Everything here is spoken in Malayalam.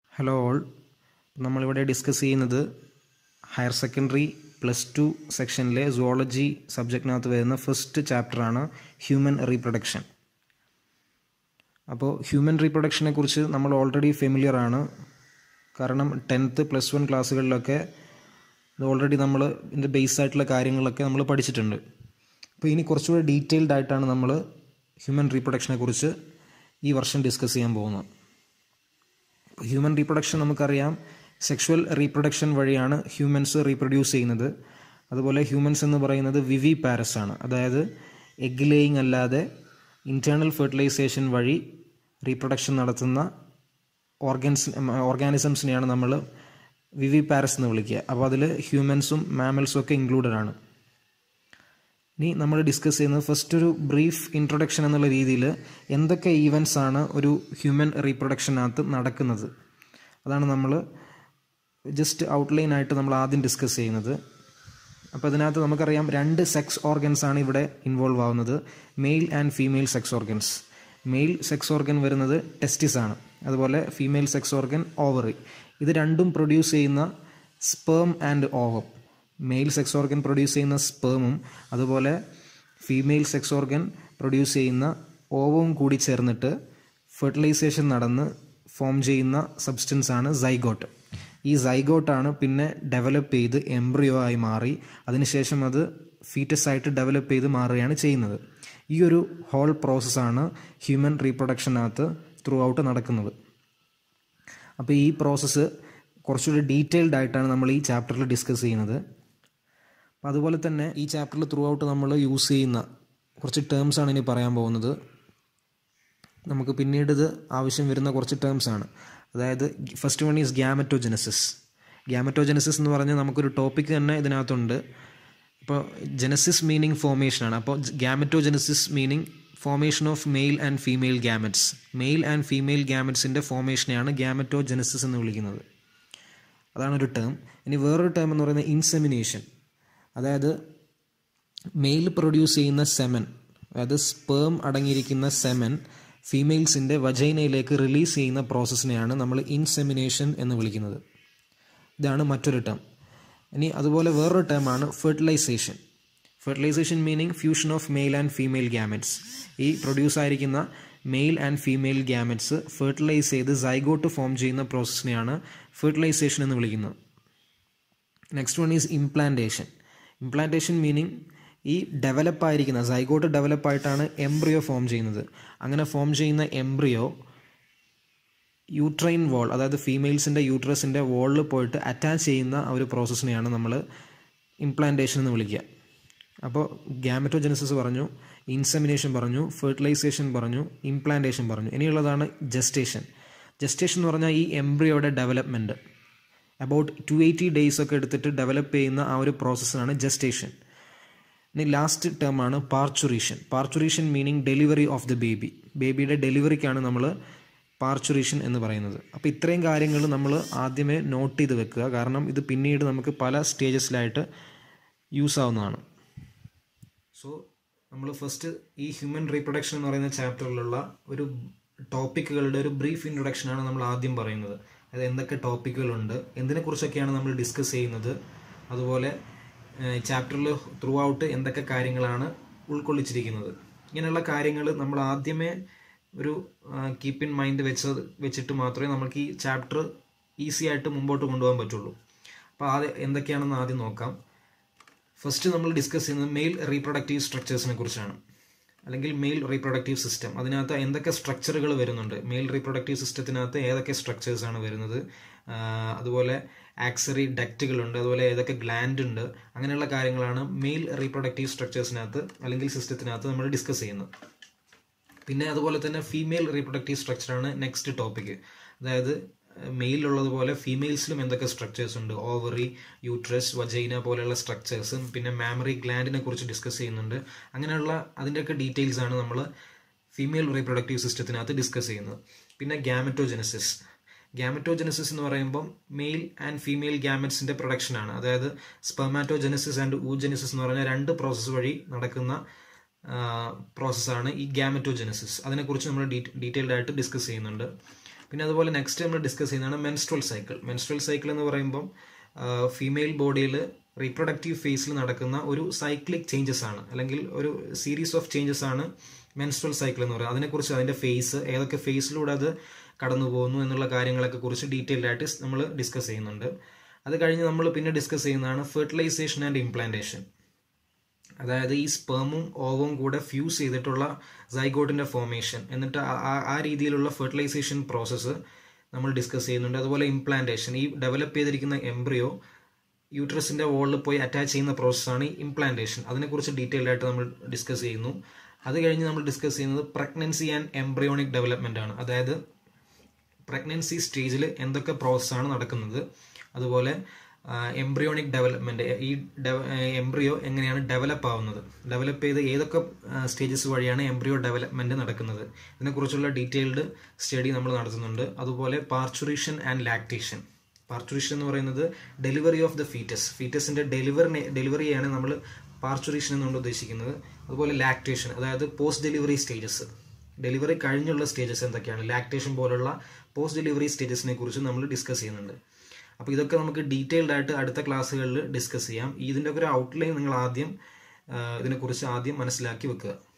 ഹലോ ഓൾ നമ്മളിവിടെ ഡിസ്കസ് ചെയ്യുന്നത് ഹയർ സെക്കൻഡറി പ്ലസ് ടു സെക്ഷനിലെ സുവോളജി സബ്ജക്റ്റിനകത്ത് വരുന്ന ഫസ്റ്റ് ചാപ്റ്ററാണ് ഹ്യൂമൻ റീപ്രൊഡക്ഷൻ അപ്പോൾ ഹ്യൂമൻ റീപ്രൊഡക്ഷനെ കുറിച്ച് നമ്മൾ ഓൾറെഡി ഫെമിലിയർ ആണ് കാരണം ടെൻത്ത് പ്ലസ് വൺ ക്ലാസ്സുകളിലൊക്കെ ഇത് ഓൾറെഡി നമ്മൾ ഇതിൻ്റെ ബേസ് ആയിട്ടുള്ള കാര്യങ്ങളൊക്കെ നമ്മൾ പഠിച്ചിട്ടുണ്ട് അപ്പോൾ ഇനി കുറച്ചുകൂടി ഡീറ്റെയിൽഡ് ആയിട്ടാണ് നമ്മൾ ഹ്യൂമൻ റീപ്രൊഡക്ഷനെ കുറിച്ച് ഈ വർഷം ഡിസ്കസ് ചെയ്യാൻ പോകുന്നത് ഹ്യൂമൻ റീപ്രൊഡക്ഷൻ നമുക്കറിയാം സെക്ഷുവൽ റീപ്രൊഡക്ഷൻ വഴിയാണ് ഹ്യൂമൻസ് റീപ്രൊഡ്യൂസ് ചെയ്യുന്നത് അതുപോലെ ഹ്യൂമൻസ് എന്ന് പറയുന്നത് വിവി പാരസ് ആണ് അതായത് എഗ് ലേയിങ് അല്ലാതെ ഇൻറ്റേർണൽ ഫെർട്ടിലൈസേഷൻ വഴി റീപ്രൊഡക്ഷൻ നടത്തുന്ന ഓർഗൻസ് ഓർഗാനിസംസിനെയാണ് നമ്മൾ വിവി പാരസ് എന്ന് വിളിക്കുക അപ്പോൾ അതിൽ ഹ്യൂമൻസും മാമൽസും ഒക്കെ ഇൻക്ലൂഡഡ് ആണ് ഇനി നമ്മൾ ഡിസ്കസ് ചെയ്യുന്നത് ഫസ്റ്റ് ഒരു ബ്രീഫ് ഇൻട്രൊഡക്ഷൻ എന്നുള്ള രീതിയിൽ എന്തൊക്കെ ഈവൻസ് ആണ് ഒരു ഹ്യൂമൻ റീപ്രൊഡക്ഷനകത്ത് നടക്കുന്നത് അതാണ് നമ്മൾ ജസ്റ്റ് ഔട്ട്ലൈൻ ആയിട്ട് നമ്മൾ ആദ്യം ഡിസ്കസ് ചെയ്യുന്നത് അപ്പോൾ അതിനകത്ത് നമുക്കറിയാം രണ്ട് സെക്സ് ഓർഗൻസ് ആണ് ഇവിടെ ഇൻവോൾവ് ആവുന്നത് male and female sex organs male sex organ വരുന്നത് ടെസ്റ്റിസ് ആണ് അതുപോലെ ഫീമെയിൽ സെക്സ് ഓർഗൻ ഓവറി ഇത് രണ്ടും പ്രൊഡ്യൂസ് ചെയ്യുന്ന sperm and ovum male sex organ produce ചെയ്യുന്ന സ്പേമും അതുപോലെ ഫീമെയിൽ സെക്സ് ഓർഗൻ പ്രൊഡ്യൂസ് ചെയ്യുന്ന ഓവവും കൂടി ചേർന്നിട്ട് ഫെർട്ടിലൈസേഷൻ നടന്ന് ഫോം ചെയ്യുന്ന സബ്സ്റ്റൻസ് ആണ് സൈഗോട്ട് ഈ സൈഗോട്ടാണ് പിന്നെ ഡെവലപ്പ് ചെയ്ത് എംബ്രിയോ ആയി മാറി അതിനുശേഷം അത് ഫീറ്റസ് ആയിട്ട് ഡെവലപ്പ് ചെയ്ത് മാറുകയാണ് ചെയ്യുന്നത് ഈ ഒരു ഹോൾ പ്രോസസ്സാണ് ഹ്യൂമൻ റീപ്രൊഡക്ഷനകത്ത് ത്രൂ ഔട്ട് നടക്കുന്നത് അപ്പോൾ ഈ പ്രോസസ്സ് കുറച്ചുകൂടി ഡീറ്റെയിൽഡ് ആയിട്ടാണ് നമ്മൾ ഈ ചാപ്റ്ററിൽ ഡിസ്കസ് ചെയ്യുന്നത് അപ്പം അതുപോലെ തന്നെ ഈ ചാപ്റ്ററിൽ ത്രൂ ഔട്ട് നമ്മൾ യൂസ് ചെയ്യുന്ന കുറച്ച് ടേംസ് ആണ് ഇനി പറയാൻ പോകുന്നത് നമുക്ക് പിന്നീട് ഇത് ആവശ്യം വരുന്ന കുറച്ച് ടേംസ് ആണ് അതായത് first one is gametogenesis gametogenesis എന്ന് പറഞ്ഞാൽ നമുക്കൊരു ടോപ്പിക് തന്നെ ഇതിനകത്തുണ്ട് അപ്പോൾ ജനസിസ് മീനിങ് ഫോമേഷൻ ആണ് അപ്പോൾ gametogenesis meaning formation of male and female gametes male and female ഗ്യാമറ്റ്സിൻ്റെ ഫോമേഷനെയാണ് ഗ്യാമറ്റോജനസിസ് എന്ന് വിളിക്കുന്നത് അതാണ് ഒരു ടേം ഇനി വേറൊരു ടേം എന്ന് പറയുന്നത് ഇൻസെമിനേഷൻ അതായത് മെയിൽ പ്രൊഡ്യൂസ് ചെയ്യുന്ന സെമൻ അതായത് സ്പേം അടങ്ങിയിരിക്കുന്ന സെമൻ ഫീമെയിൽസിൻ്റെ വജൈനയിലേക്ക് റിലീസ് ചെയ്യുന്ന പ്രോസസ്സിനെയാണ് നമ്മൾ ഇൻസെമിനേഷൻ എന്ന് വിളിക്കുന്നത് ഇതാണ് മറ്റൊരു ടേം ഇനി അതുപോലെ വേറൊരു ടേമാണ് fertilisation fertilisation meaning fusion of male and female gametes ഈ പ്രൊഡ്യൂസ് ആയിരിക്കുന്ന male and female gametes fertilise ചെയ്ത് സൈഗോട്ട് ഫോം ചെയ്യുന്ന പ്രോസസ്സിനെയാണ് ഫെർട്ടിലൈസേഷൻ എന്ന് വിളിക്കുന്നത് next one is implantation implantation meaning ഈ ഡെവലപ്പ് ആയിരിക്കുന്ന സൈഗോട്ട് ഡെവലപ്പ് ആയിട്ടാണ് എംബ്രിയോ ഫോം ചെയ്യുന്നത് അങ്ങനെ ഫോം ചെയ്യുന്ന എംബ്രിയോ യൂട്രൈൻ വോൾ അതായത് ഫീമെയിൽസിൻ്റെ യൂട്രസിൻ്റെ വോളിൽ പോയിട്ട് അറ്റാച്ച് ചെയ്യുന്ന ആ ഒരു പ്രോസസ്സിനെയാണ് നമ്മൾ ഇംപ്ലാന്റേഷൻ എന്ന് വിളിക്കുക അപ്പോൾ ഗ്യാമറ്റോജനസിസ് പറഞ്ഞു ഇൻസെമിനേഷൻ പറഞ്ഞു ഫെർട്ടിലൈസേഷൻ പറഞ്ഞു ഇംപ്ലാന്റേഷൻ പറഞ്ഞു ഇനിയുള്ളതാണ് ജസ്റ്റേഷൻ ജസ്റ്റേഷൻ എന്ന് പറഞ്ഞാൽ ഈ എംബ്രിയോയുടെ development about two eighty days ഒക്കെ എടുത്തിട്ട് ഡെവലപ്പ് ചെയ്യുന്ന ആ ഒരു പ്രോസസ്സാണ് ജസ്റ്റേഷൻ ഇനി ലാസ്റ്റ് ടേം ആണ് parturition parturition meaning delivery of the baby ബേബിയുടെ ഡെലിവറിക്കാണ് നമ്മൾ പാർച്ചുറീഷൻ എന്ന് പറയുന്നത് അപ്പോൾ ഇത്രയും കാര്യങ്ങൾ നമ്മൾ ആദ്യമേ നോട്ട് ചെയ്ത് വെക്കുക കാരണം ഇത് പിന്നീട് നമുക്ക് പല സ്റ്റേജസിലായിട്ട് യൂസ് ആവുന്നതാണ് സോ നമ്മൾ ഫസ്റ്റ് ഈ ഹ്യൂമൻ റീപ്രൊഡക്ഷൻ എന്ന് പറയുന്ന ചാപ്റ്ററിലുള്ള ഒരു ടോപ്പിക്കുകളുടെ ഒരു ബ്രീഫ് ഇൻട്രൊഡക്ഷനാണ് നമ്മൾ ആദ്യം പറയുന്നത് അതായത് എന്തൊക്കെ ടോപ്പിക്കുകളുണ്ട് എന്തിനെക്കുറിച്ചൊക്കെയാണ് നമ്മൾ ഡിസ്കസ് ചെയ്യുന്നത് അതുപോലെ ചാപ്റ്ററിൽ ത്രൂ ഔട്ട് എന്തൊക്കെ കാര്യങ്ങളാണ് ഉൾക്കൊള്ളിച്ചിരിക്കുന്നത് ഇങ്ങനെയുള്ള കാര്യങ്ങൾ നമ്മൾ ആദ്യമേ ഒരു കീപ്പ് ഇൻ മൈൻഡ് വെച്ച് വെച്ചിട്ട് മാത്രമേ നമുക്ക് ഈ ചാപ്റ്റർ ഈസി ആയിട്ട് മുമ്പോട്ട് കൊണ്ടുപോകാൻ പറ്റുള്ളൂ അപ്പോൾ ആദ്യം എന്തൊക്കെയാണെന്ന് ആദ്യം നോക്കാം ഫസ്റ്റ് നമ്മൾ ഡിസ്കസ് ചെയ്യുന്നത് മെയിൽ റീപ്രൊഡക്റ്റീവ് സ്ട്രക്ചേഴ്സിനെ കുറിച്ചാണ് അല്ലെങ്കിൽ മെയിൽ റീപ്രൊഡക്റ്റീവ് സിസ്റ്റം അതിനകത്ത് എന്തൊക്കെ സ്ട്രക്ചറുകൾ വരുന്നുണ്ട് മെയിൽ റീപ്രൊഡക്റ്റീവ് സിസ്റ്റത്തിനകത്ത് ഏതൊക്കെ സ്ട്രക്ചേഴ്സ് ആണ് വരുന്നത് അതുപോലെ ആക്സറി ഡക്റ്റുകളുണ്ട് അതുപോലെ ഏതൊക്കെ ഗ്ലാൻഡ് ഉണ്ട് അങ്ങനെയുള്ള കാര്യങ്ങളാണ് മെയിൽ റീപ്രൊഡക്റ്റീവ് സ്ട്രക്ചേഴ്സിനകത്ത് അല്ലെങ്കിൽ സിസ്റ്റത്തിനകത്ത് നമ്മൾ ഡിസ്കസ് ചെയ്യുന്നത് പിന്നെ അതുപോലെ തന്നെ ഫീമെയിൽ റീപ്രൊഡക്റ്റീവ് സ്ട്രക്ചറാണ് നെക്സ്റ്റ് ടോപ്പിക് അതായത് മെയിലുള്ളതുപോലെ ഫീമെയിൽസിലും എന്തൊക്കെ സ്ട്രക്ചേഴ്സ് ഉണ്ട് ഓവറി യൂട്രസ് വജൈന പോലെയുള്ള സ്ട്രക്ചേഴ്സ് പിന്നെ മാമറി ഗ്ലാൻഡിനെ കുറിച്ച് ഡിസ്കസ് ചെയ്യുന്നുണ്ട് അങ്ങനെയുള്ള അതിൻ്റെയൊക്കെ ഡീറ്റെയിൽസ് ആണ് നമ്മൾ ഫീമെയിൽ റീപ്രൊഡക്റ്റീവ് സിസ്റ്റത്തിനകത്ത് ഡിസ്കസ് ചെയ്യുന്നത് പിന്നെ ഗ്യാമറ്റോജനസിസ് ഗ്യാമറ്റോജനസിസ് എന്ന് പറയുമ്പോൾ മെയിൽ ആൻഡ് ഫീമെയിൽ ഗ്യാമറ്റ്സിന്റെ പ്രൊഡക്ഷനാണ് അതായത് സ്പെർമാറ്റോജനസിസ് ആൻഡ് ഊജനസിസ് എന്ന് പറഞ്ഞ രണ്ട് പ്രോസസ്സ് വഴി നടക്കുന്ന പ്രോസസ്സാണ് ഈ ഗ്യാമറ്റോജനസിസ് അതിനെക്കുറിച്ച് നമ്മൾ ഡീറ്റെയിൽഡ് ആയിട്ട് ഡിസ്കസ് ചെയ്യുന്നുണ്ട് പിന്നെ അതുപോലെ നെക്സ്റ്റ് നമ്മൾ ഡിസ്കസ് ചെയ്യുന്നതാണ് മെൻസ്ട്രൽ സൈക്കിൾ മെൻസ്ട്രൽ സൈക്കിൾ എന്ന് പറയുമ്പം ഫീമെയിൽ ബോഡിയിൽ റീപ്രൊഡക്റ്റീവ് ഫേസിൽ നടക്കുന്ന ഒരു സൈക്ലിക് ചേഞ്ചസ് ആണ് അല്ലെങ്കിൽ ഒരു സീരീസ് ഓഫ് ചേഞ്ചസ് ആണ് മെൻസ്ട്രൽ സൈക്കിൾ എന്ന് പറയുന്നത് അതിനെക്കുറിച്ച് അതിൻ്റെ ഫേസ് ഏതൊക്കെ ഫേസിലൂടെ അത് കടന്നു പോകുന്നു എന്നുള്ള കാര്യങ്ങളൊക്കെ കുറിച്ച് ഡീറ്റെയിൽഡ് ആയിട്ട് നമ്മൾ ഡിസ്കസ് ചെയ്യുന്നുണ്ട് അത് കഴിഞ്ഞ് നമ്മൾ പിന്നെ ഡിസ്കസ് ചെയ്യുന്നതാണ് ഫെർട്ടിലൈസേഷൻ ആൻഡ് ഇംപ്ലാന്റേഷൻ അതായത് ഈ സ്പെർമും ഓവും കൂടെ ഫ്യൂസ് ചെയ്തിട്ടുള്ള സൈഗോട്ടിന്റെ ഫോർമേഷൻ എന്നിട്ട് ആ രീതിയിലുള്ള ഫെർട്ടിലൈസേഷൻ പ്രോസസ്സ് നമ്മൾ ഡിസ്കസ് ചെയ്യുന്നുണ്ട് അതുപോലെ ഇംപ്ലാന്റേഷൻ ഈ ഡെവലപ്പ് ചെയ്തിരിക്കുന്ന എംബ്രിയോ യൂട്രസിന്റെ വോളിൽ പോയി അറ്റാച്ച് ചെയ്യുന്ന പ്രോസസ്സാണ് ഈ ഇംപ്ലാന്റേഷൻ അതിനെക്കുറിച്ച് ഡീറ്റെയിൽഡ് ആയിട്ട് നമ്മൾ ഡിസ്കസ് ചെയ്യുന്നു അത് കഴിഞ്ഞ് നമ്മൾ ഡിസ്കസ് ചെയ്യുന്നത് പ്രഗ്നൻസി ആൻഡ് എംബ്രിയോണിക് ഡെവലപ്മെന്റ് ആണ് അതായത് പ്രഗ്നൻസി സ്റ്റേജിൽ എന്തൊക്കെ പ്രോസസ്സാണ് നടക്കുന്നത് അതുപോലെ എംബ്രിയോണിക് ഡെവലപ്മെന്റ് ഈ എംബ്രിയോ എങ്ങനെയാണ് ഡെവലപ്പ് ആവുന്നത് ഡെവലപ്പ് ചെയ്ത് ഏതൊക്കെ സ്റ്റേജസ് വഴിയാണ് എംബ്രിയോ ഡെവലപ്മെന്റ് നടക്കുന്നത് ഇതിനെക്കുറിച്ചുള്ള ഡീറ്റെയിൽഡ് സ്റ്റഡി നമ്മൾ നടത്തുന്നുണ്ട് അതുപോലെ പാർച്ചുറേഷൻ ആൻഡ് ലാക്ടേഷൻ പാർച്ചുറേഷൻ എന്ന് പറയുന്നത് ഡെലിവറി ഓഫ് ദ ഫീറ്റസ് ഫീറ്റസിന്റെ ഡെലിവറി ഡെലിവറിയാണ് നമ്മൾ പാർച്ചുറേഷൻ എന്നുകൊണ്ട് ഉദ്ദേശിക്കുന്നത് അതുപോലെ ലാക്ടേഷൻ അതായത് പോസ്റ്റ് ഡെലിവറി സ്റ്റേജസ് ഡെലിവറി കഴിഞ്ഞുള്ള സ്റ്റേജസ് എന്തൊക്കെയാണ് ലാക്ടേഷൻ പോലുള്ള പോസ്റ്റ് ഡെലിവറി സ്റ്റേജസിനെ കുറിച്ച് നമ്മൾ ഡിസ്കസ് ചെയ്യുന്നുണ്ട് അപ്പോൾ ഇതൊക്കെ നമുക്ക് ഡീറ്റെയിൽഡ് ആയിട്ട് അടുത്ത ക്ലാസ്സുകളിൽ ഡിസ്കസ് ചെയ്യാം ഇതിൻ്റെ ഒക്കെ ഒരു ഔട്ട്ലൈൻ നിങ്ങൾ ആദ്യം ഇതിനെക്കുറിച്ച് ആദ്യം മനസ്സിലാക്കി വെക്കുക